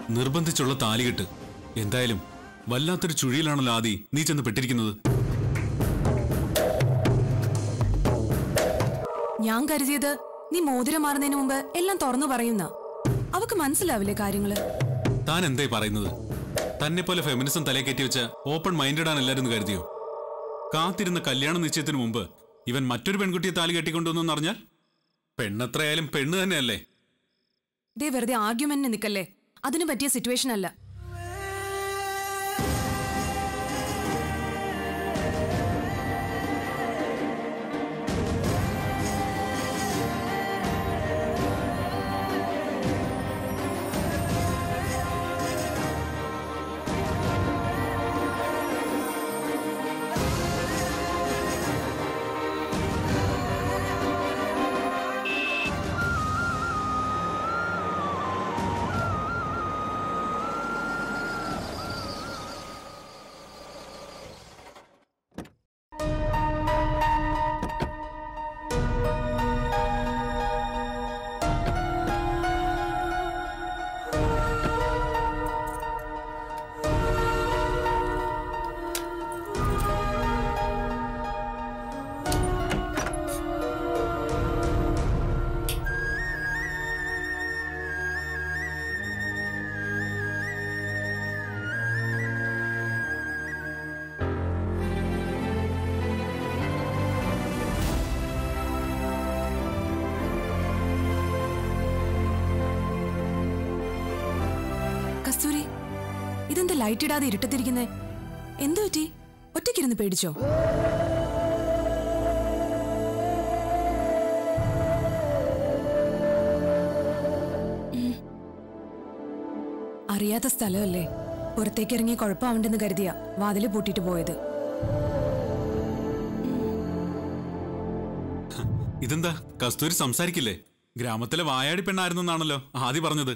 നിർബന്ധിച്ചുള്ള താലികെട്ട് എന്തായാലും വല്ലാത്തൊരു ചുഴിയിലാണല്ലോ ആദി നീ ചെന്ന് പെട്ടിരിക്കുന്നത് ഞാൻ കരുതിയത് നീ മോതിരം മാറുന്നതിന് മുമ്പ് എല്ലാം തുറന്നു പറയുന്ന അവക്ക് മനസ്സിലാവില്ലേ കാര്യങ്ങള് താൻ എന്തായി പറയുന്നത് തന്നെ പോലെ ഫെമിനിസം തലയെ കയറ്റി വെച്ച ഓപ്പൺ മൈൻഡഡ് ആണ് എല്ലാവരും എന്ന് കരുതിയോ കാത്തിരുന്ന കല്യാണ നിശ്ചയത്തിന് മുമ്പ് ഇവൻ മറ്റൊരു പെൺകുട്ടിയെ താലി കെട്ടിക്കൊണ്ടുവന്നു അറിഞ്ഞാൽ പെണ്ണെത്രയായാലും പെണ്ണ് തന്നെയല്ലേ ദേ വെറുതെ ആർഗ്യുമെന്റിന് നിക്കല്ലേ അതിന് പറ്റിയ സിറ്റുവേഷൻ അല്ല കസ്തൂരി ഇതെന്താ ലൈറ്റ് ഇടാതെ ഇരുട്ടത്തിരിക്കുന്നേ എന്തു പറ്റി ഒറ്റയ്ക്കിരുന്ന് പേടിച്ചോ ഉം. അറിയാത്ത സ്ഥലമല്ലേ പുറത്തേക്ക് ഇറങ്ങി കുഴപ്പമാവണ്ടെന്ന് കരുതിയ വാതില് പൂട്ടിട്ട് പോയത് ഇതെന്താ കസ്തൂരി സംസാരിക്കില്ലേ ഗ്രാമത്തിലെ വായാടി പെണ്ണായിരുന്നെന്നാണല്ലോ ആദ്യം പറഞ്ഞത്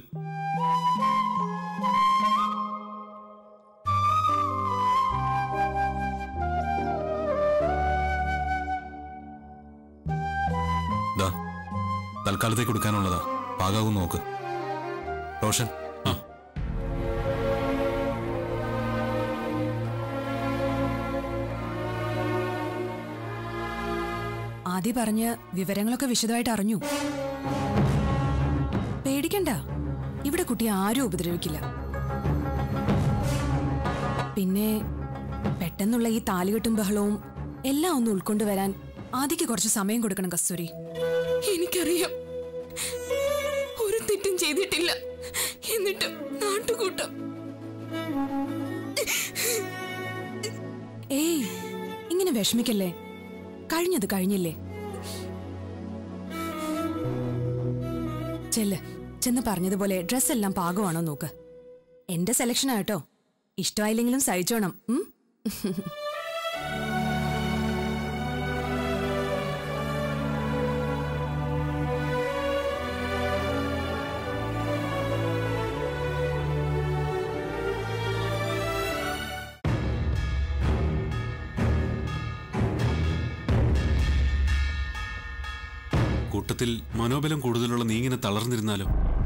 ദാ തൽക്കാലത്തേക്ക് കൊടുക്കാനുള്ളതാ പാകാവും നോക്ക് റോഷൻ ആ ആദ്യം പറഞ്ഞ് വിവരങ്ങളൊക്കെ വിശദമായിട്ട് അറിഞ്ഞു പേടിക്കണ്ട ഇവിടെ കുട്ടിയെ ആരും ഉപദ്രവിക്കില്ല പിന്നെ പെട്ടെന്നുള്ള ഈ താലികെട്ടും ബഹളവും എല്ലാം ഒന്ന് ഉൾക്കൊണ്ടുവരാൻ ആദ്യക്ക് കുറച്ച് സമയം കൊടുക്കണം കസ്തൂരി എനിക്കറിയാം ഒരു തെറ്റും ചെയ്തിട്ടില്ല എന്നിട്ട് നാട്ടുകൂട്ടം ഏയ് ഇങ്ങനെ വിഷമിക്കല്ലേ കഴിഞ്ഞത് കഴിഞ്ഞില്ലേ ചെല്ല് ചെന്ന് പറഞ്ഞതുപോലെ ഡ്രസ് എല്ലാം പാകമാണോ നോക്ക് എന്റെ സെലക്ഷനാ കേട്ടോ ഇഷ്ടമായില്ലെങ്കിലും സഹിച്ചോണം ഉം? കൂട്ടത്തിൽ മനോബലം കൂടുതലുള്ള നീ ഇങ്ങനെ തളർന്നിരുന്നാലോ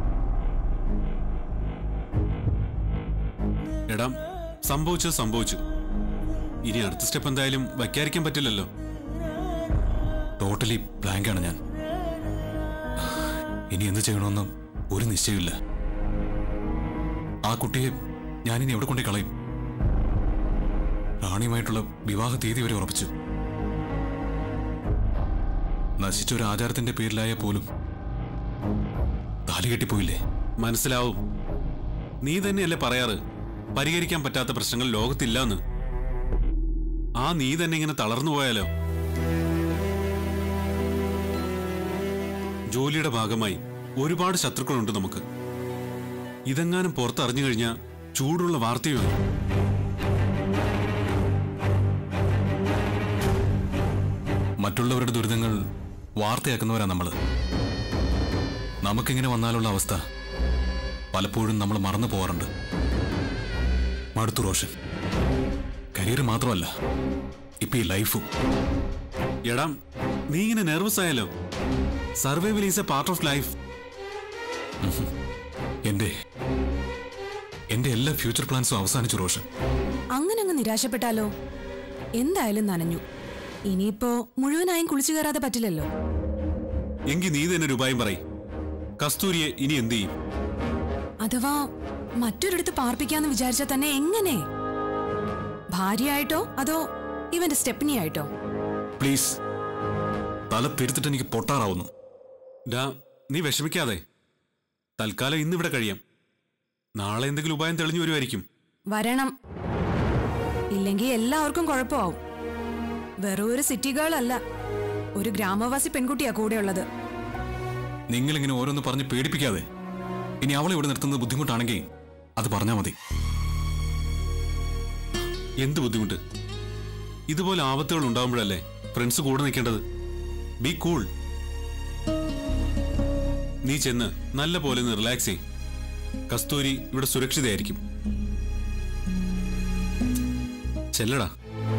എടാ സംഭവിച്ചത് സംഭവിച്ചു ഇനി അടുത്ത സ്റ്റെപ്പ് എന്തായാലും വയ്ക്കാതിരിക്കാൻ പറ്റില്ലല്ലോ ടോട്ടലി ബ്ലാങ്കാണ് ഞാൻ ഇനി എന്ത് ചെയ്യണമെന്ന് ഒരു നിശ്ചയമില്ല ആ കുട്ടിയെ ഞാനിനി എവിടെ കൊണ്ടേ കളയും റാണിയുമായിട്ടുള്ള വിവാഹ തീയതി വരെ ഉറപ്പിച്ചു നശിച്ച ഒരു ആചാരത്തിന്റെ പേരിലായ പോലും താലി കെട്ടിപ്പോയില്ലേ മനസ്സിലാവും നീ തന്നെയല്ലേ പറയാറ് പരിഹരിക്കാൻ പറ്റാത്ത പ്രശ്നങ്ങൾ ലോകത്തില്ലാന്ന് ആ നീ തന്നെ ഇങ്ങനെ തളർന്നു പോയാലോ ജോലിയുടെ ഭാഗമായി ഒരുപാട് ശത്രുക്കളുണ്ട് നമുക്ക് ഇതെങ്ങാനും പുറത്തറിഞ്ഞു കഴിഞ്ഞാൽ ചൂടുള്ള വാർത്തയുമാണ് മറ്റുള്ളവരുടെ ദുരിതങ്ങൾ വാർത്തയാക്കുന്നവരാ നമ്മൾ നമുക്കിങ്ങനെ വന്നാലുള്ള അവസ്ഥ പലപ്പോഴും നമ്മൾ മറന്നു പോകാറുണ്ട് മടുത്തു റോഷൻ കരിയർ മാത്രമല്ല ഇപ്പൊ ഈ ലൈഫും എടാ നീ ഇങ്ങനെ നെർവസ് ആയാലോ survival is a part of life എന്റെ എന്റെ എല്ലാ ഫ്യൂച്ചർ പ്ലാൻസും അവസാനിച്ചു റോഷൻ അങ്ങനെ അങ്ങ് നിരാശപ്പെട്ടാലോ എന്തായാലും നനഞ്ഞു ഇനിയിപ്പോ മുഴുവനായും കുളിച്ചു കയറാതെ പറ്റില്ലല്ലോ എങ്കിൽ നീ തന്നെ ഒരു ഉപായം പറയും കസ്തൂരിയെ ഇനി എന്ത് ചെയ്യും അഥവാ മറ്റൊരിടത്ത് പാർപ്പിക്കാന്ന് വിചാരിച്ചാൽ തന്നെ എങ്ങനെ ഭാര്യയായിട്ടോ അതോ ഇവന്റെ സ്റ്റെപ്പിനി ആയിട്ടോ പ്ലീസ് തല പെരുത്തിട്ട് എനിക്ക് പൊട്ടാറാവുന്നു ഡാ നീ വിഷമിക്കാതെ തൽക്കാലം ഇന്നിവിടെ കഴിയാം നാളെ എന്തെങ്കിലും ഉപായം തെളിഞ്ഞു വരുമായിരിക്കും വരണം ഇല്ലെങ്കിൽ എല്ലാവർക്കും കുഴപ്പമാവും വെറും ഒരു സിറ്റി ഗേൾ അല്ല ഒരു ഗ്രാമവാസി പെൺകുട്ടിയാ കൂടെയുള്ളത് നിങ്ങളിങ്ങനെ ഓരോന്ന് പറഞ്ഞ് പേടിപ്പിക്കാതെ ഇനി അവളെ ഇവിടെ നിർത്തുന്നത് ബുദ്ധിമുട്ടാണെങ്കിൽ അത് പറഞ്ഞാൽ മതി എന്ത് ബുദ്ധിമുട്ട് ഇതുപോലെ ആപത്തുകൾ ഉണ്ടാകുമ്പോഴല്ലേ ഫ്രണ്ട്സ് കൂടെ നിൽക്കേണ്ടത് ബി കൂൾ നീ ചെന്ന് നല്ല പോലെ ഒന്ന് റിലാക്സ് ചെയ് കസ്തൂരി ഇവിടെ സുരക്ഷിതയായിരിക്കും ചെല്ലടാ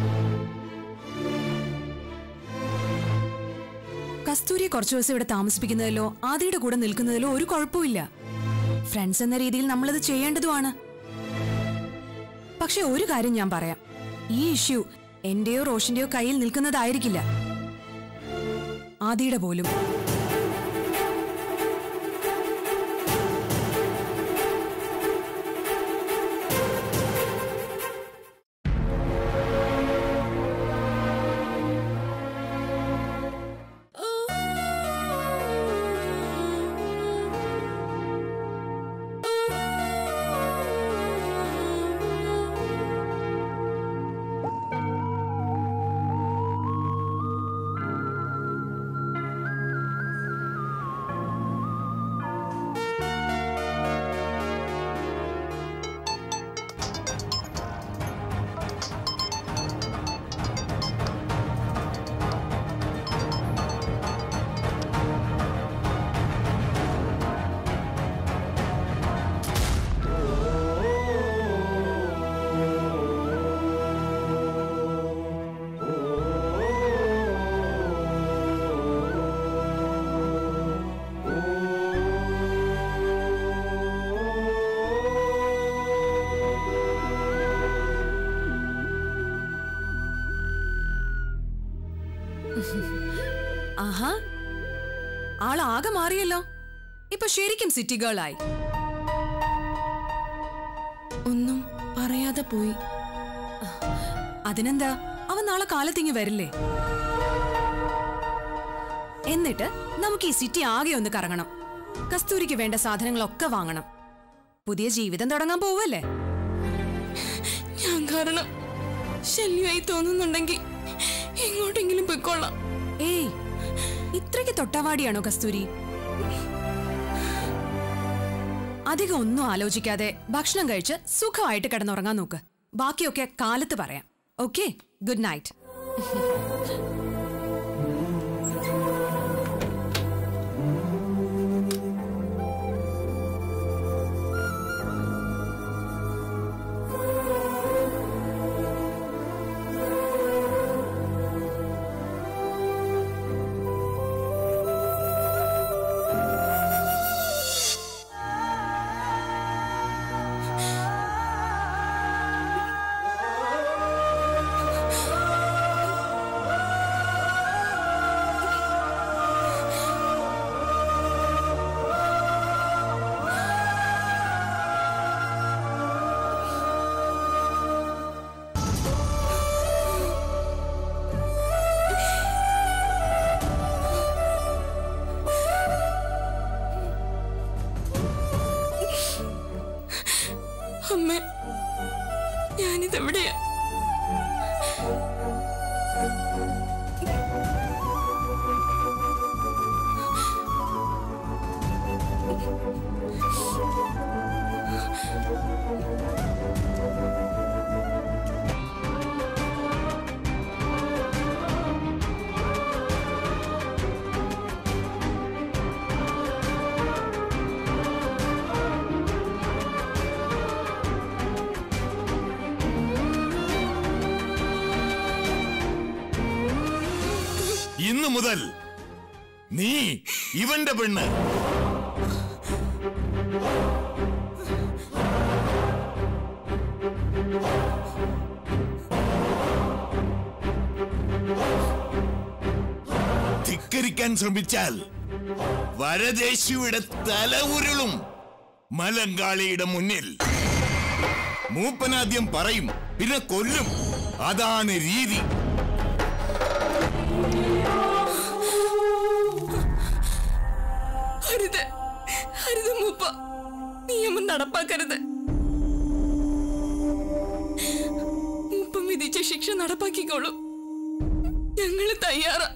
കസ്തൂരിയെ കുറച്ചു ദിവസം ഇവിടെ താമസിപ്പിക്കുന്നതിലോ ആദിയുടെ കൂടെ നിൽക്കുന്നതിലോ ഒരു കുഴപ്പമില്ല ഫ്രണ്ട്സ് എന്ന രീതിയിൽ നമ്മളത് ചെയ്യേണ്ടതുമാണ് പക്ഷെ ഒരു കാര്യം ഞാൻ പറയാം ഈ ഇഷ്യൂ എന്റെയോ റോഷന്റെയോ കയ്യിൽ നിൽക്കുന്നതായിരിക്കില്ല ആദിയുടെ പോലും ആഹാ ആളാകെ മാറിയല്ലോ ഇപ്പൊ ശരിക്കും സിറ്റി ഗേൾ ആയി ഒന്നും പറയാതെ പോയി അതിനെന്താ അവൻ നാളെ കാലത്തിങ്ങി വരില്ലേ എന്നിട്ട് നമുക്ക് ഈ സിറ്റി ആകെ ഒന്ന് കറങ്ങണം കസ്തൂരിക്ക് വേണ്ട സാധനങ്ങളൊക്കെ വാങ്ങണം പുതിയ ജീവിതം തുടങ്ങാൻ പോവല്ലേ ഞാൻ കാരണം ശല്യമായി തോന്നുന്നുണ്ടെങ്കിൽ എങ്ങോട്ടെങ്കിലും പോയിക്കൊള്ളാം ഏയ് ഇത്രയ്ക്ക് തൊട്ടവാടിയാണോ കസ്തൂരി അധികം ഒന്നും ആലോചിക്കാതെ ഭക്ഷണം കഴിച്ച് സുഖമായിട്ട് കിടന്നുറങ്ങാൻ നോക്ക് ബാക്കിയൊക്കെ കാലത്ത് പറയാം ഓക്കെ ഗുഡ് നൈറ്റ് അമ്മ ഞാനിതെവിടെയാ ഇന്നു മുതൽ നീ ഇവന്റെ പെണ്ണ് ബലാത്കരിക്കാൻ ശ്രമിച്ചാൽ വരദേശിയുടെ തല ഉരുളും മലങ്കാളിയുടെ മുന്നിൽ മൂപ്പനാദ്യം പറയും പിന്നെ കൊല്ലും അതാണ് രീതി അരുത് അരുത് മൂപ്പ നിയമം നടപ്പാക്കരുത് മൂപ്പം വിധിച്ച ശിക്ഷ നടപ്പാക്കിക്കോളൂ ഞങ്ങള് തയ്യാറാ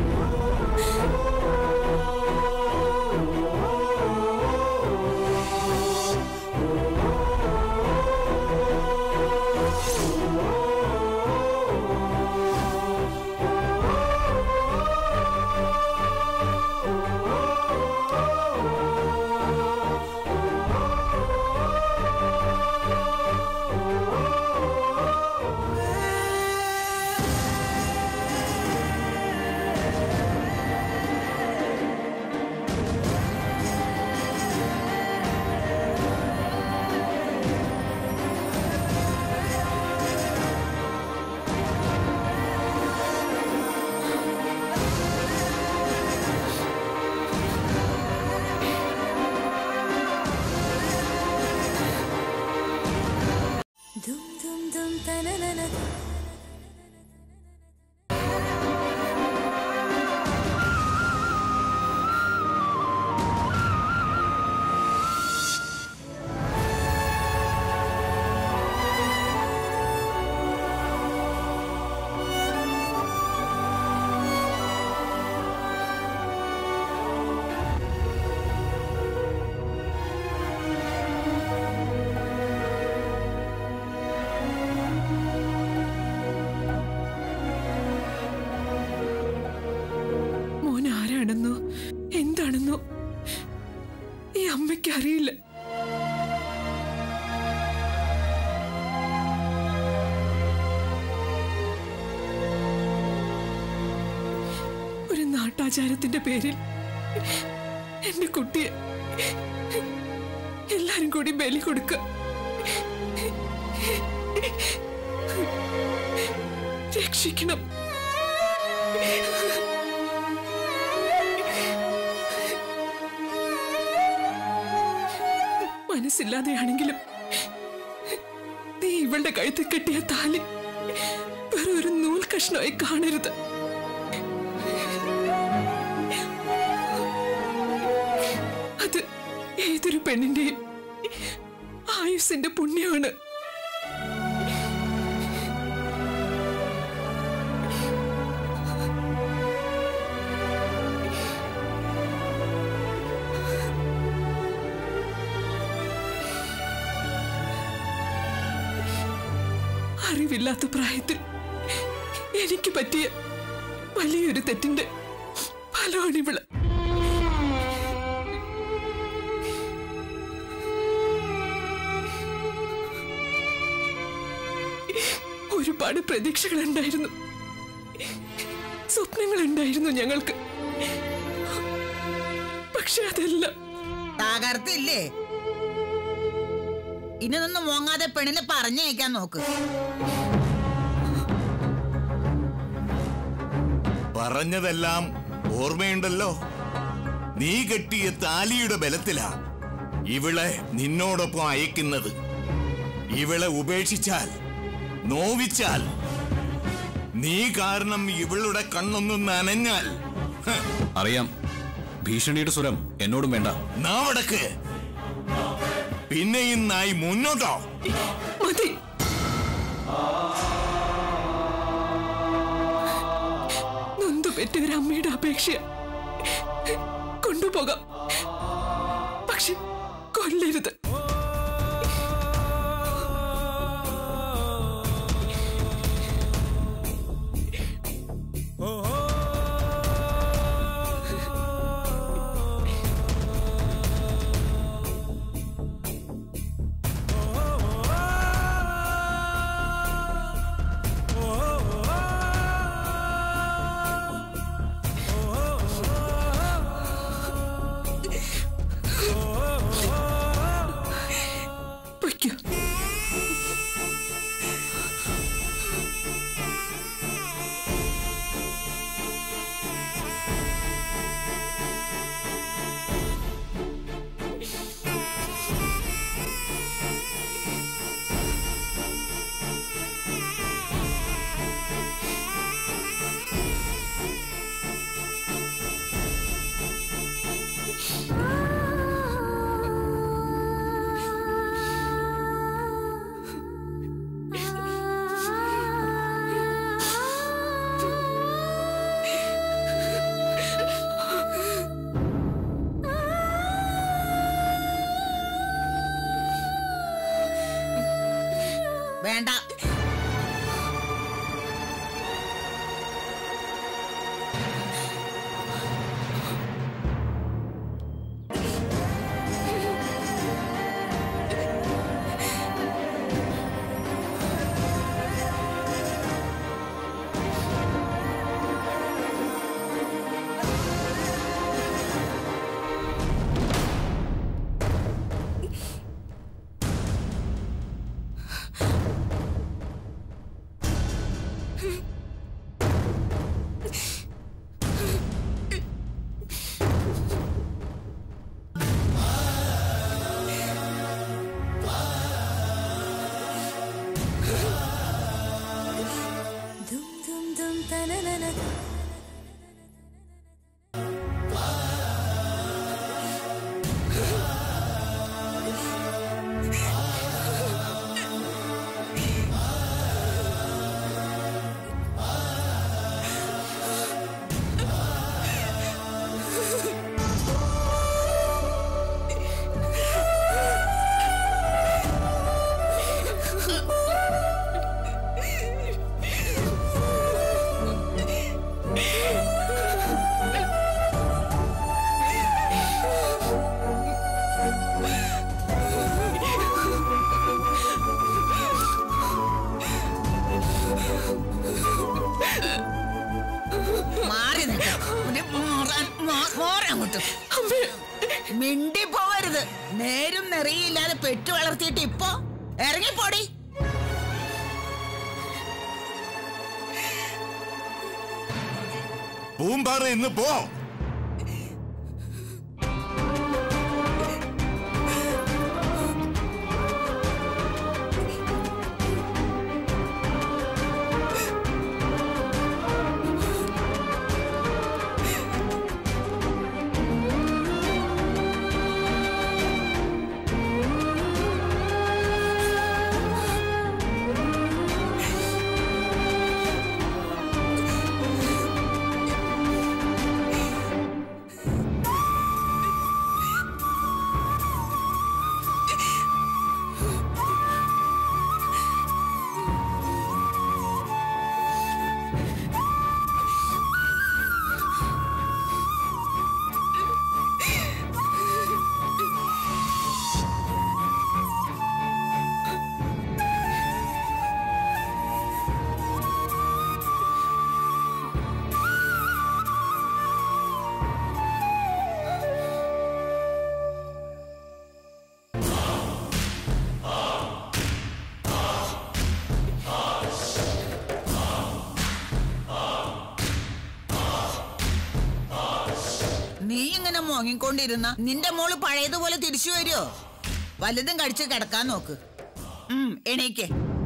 മോൻ ആരാണെന്നോ എന്താണെന്നോ ഈ അമ്മയ്ക്ക് അറിയില്ല ഒരു നാട്ടാചാരത്തിന്റെ പേരിൽ എന്റെ കുട്ടിയെ എല്ലാരും കൂടി ബലി കൊടുക്ക രക്ഷിക്കണം മനസ്സില്ലാതെയാണെങ്കിലും നീ ഇവളുടെ കഴുത്തിൽ കെട്ടിയ താലി വെറും ഒരു നൂൽ കഷ്ണമായി കാണരുത് അത് ഏതൊരു പെണ്ണിന്റെയും ആയുസിന്റെ പുണ്യമാണ് അറിവില്ലാത്ത പ്രായത്തിൽ എനിക്ക് പറ്റിയ വലിയൊരു തെറ്റിന്റെ ഫലമാണിവള് ഒരുപാട് പ്രതീക്ഷകളുണ്ടായിരുന്നു സ്വപ്നങ്ങളുണ്ടായിരുന്നു ഞങ്ങൾക്ക് പക്ഷെ അതെല്ലാം തകർത്തില്ലേ ഇനി നിന്ന് മോങ്ങാതെ പെണ്ണിനെ പറഞ്ഞയക്കാൻ നോക്ക് പറഞ്ഞതെല്ലാം ഓർമ്മയുണ്ടല്ലോ നീ കെട്ടിയ താലിയുടെ ബലത്തിലാ ഇവളെ നിന്നോടൊപ്പം അയക്കുന്നത് ഇവളെ ഉപേക്ഷിച്ചാൽ നോവിച്ചാൽ നീ കാരണം ഇവളുടെ കണ്ണൊന്നും നനഞ്ഞാൽ ഹ്, അറിയാം ഭീഷണിയുടെ സ്വരം എന്നോടും വേണ്ട നാവടക്ക് പിന്നെയും നായി മുന്നോട്ടോ മതി നൊന്തു പെറ്റ ഒരു അമ്മയുടെ അപേക്ഷ കൊണ്ടുപോകാം പക്ഷെ കൊല്ലരുത് വേണ്ട മാറി നിൽക്കാം അങ്ങോട്ട് മിണ്ടി പോവരുത് നേരും നെറിയില്ലാതെ പെറ്റു വളർത്തിയിട്ട് ഇപ്പൊ ഇറങ്ങിപ്പോടി പൂമ്പാറ ഇന്ന് പോ നീ ഇങ്ങനെ മോങ്ങിക്കൊണ്ടിരുന്ന നിന്റെ മോള് പഴയതുപോലെ തിരിച്ചു വരുമോ വലുതും കടിച്ച് കിടക്കാൻ നോക്ക് ഉം, എണീക്ക്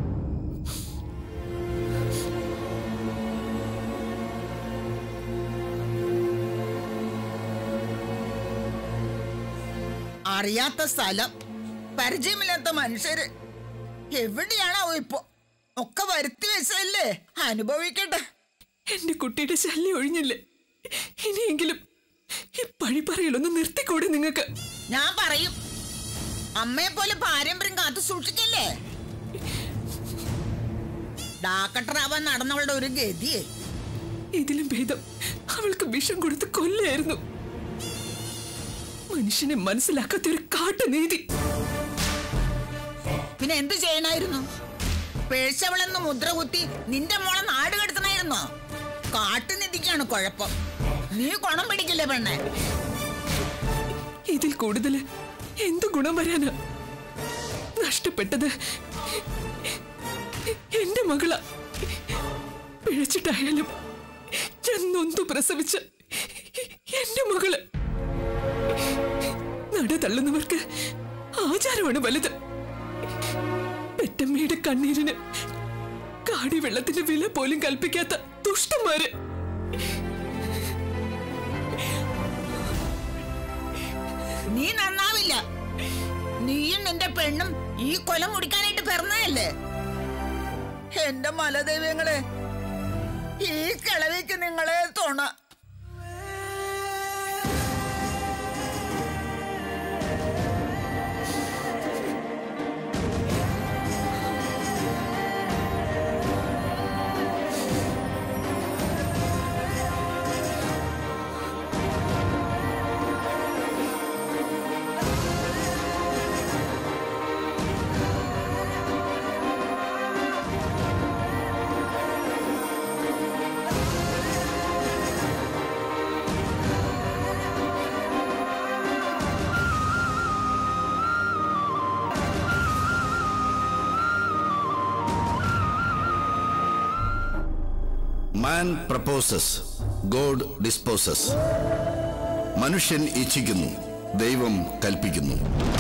അറിയാത്ത സ്ഥലം പരിചയമില്ലാത്ത മനുഷ്യര് എവിടെയാണോ ഇപ്പൊ ഒക്കെ വരുത്തി വെച്ചല്ലേ അനുഭവിക്കട്ടെ എന്റെ കുട്ടിയുടെ ശല്യം ഒഴിഞ്ഞില്ലേ ഇനിയെങ്കിലും ഈ പഴി പറയലൊന്ന് നിർത്തിക്കൂടെ നിങ്ങൾക്ക് ഞാൻ പറയും അമ്മയെ പോലെ പാരമ്പര്യം കാത്തു സൂക്ഷിക്കല്ലേ ഡാക്കട്ടറാവാൻ നടന്നവളുടെ ഒരു ഗതിയെ ഇതിലും ഭേദം അവൾക്ക് വിഷം കൊടുത്ത് കൊല്ലായിരുന്നു മനുഷ്യനെ മനസ്സിലാക്കാത്ത ഒരു കാട്ടുനീതി പിന്നെ എന്ത് ചെയ്യണായിരുന്നു പേഴ്ചവളെന്ന് മുദ്ര കുത്തി നിന്റെ മോളെ നാട് കടത്തണായിരുന്നോ കാട്ടുനിധിക്കാണ് കുഴപ്പം നീ കുണം പിടിക്കില്ലേ പെണ്ണെ ഇതിൽ കൂടുതൽ എന്ത് ഗുണം വരാനാ നഷ്ടപ്പെട്ടത് എന്റെ മകള പിഴച്ചിട്ടായാലും ഞാൻ നൊന്തു പ്രസവിച്ച എന്റെ മകള് നട തള്ളുന്നവർക്ക് ആചാരമാണ് വലുത് പെറ്റമ്മയുടെ കണ്ണീരിന് കാടി വെള്ളത്തിന്റെ വില പോലും കൽപ്പിക്കാത്ത ദുഷ്ടന്മാര് നീ നന്നാവില്ല നീയും നിന്റെ പെണ്ണും ഈ കൊലം മുടിക്കാനായിട്ട് പിറന്നതല്ലേ എന്റെ മലദൈവങ്ങളെ ഈ കിളവിക്ക് നിങ്ങളെ തോണ മാൻ പ്രപ്പോസസ് ഗോഡ് ഡിസ്പോസസ് മനുഷ്യൻ ഇച്ഛിക്കുന്നു ദൈവം കൽപ്പിക്കുന്നു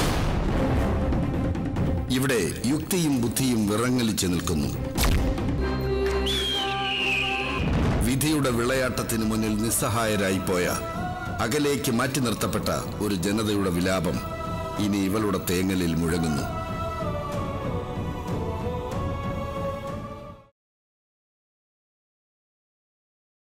ഇവിടെ യുക്തിയും ബുദ്ധിയും വിറങ്ങലിച്ച് നിൽക്കുന്നു വിധിയുടെ വിളയാട്ടത്തിന് മുന്നിൽ നിസ്സഹായരായി പോയ അകലേക്ക് മാറ്റി നിർത്തപ്പെട്ട ഒരു ജനതയുടെ വിലാപം ഇനി ഇവളുടെ തേങ്ങലിൽ മുഴങ്ങുന്നു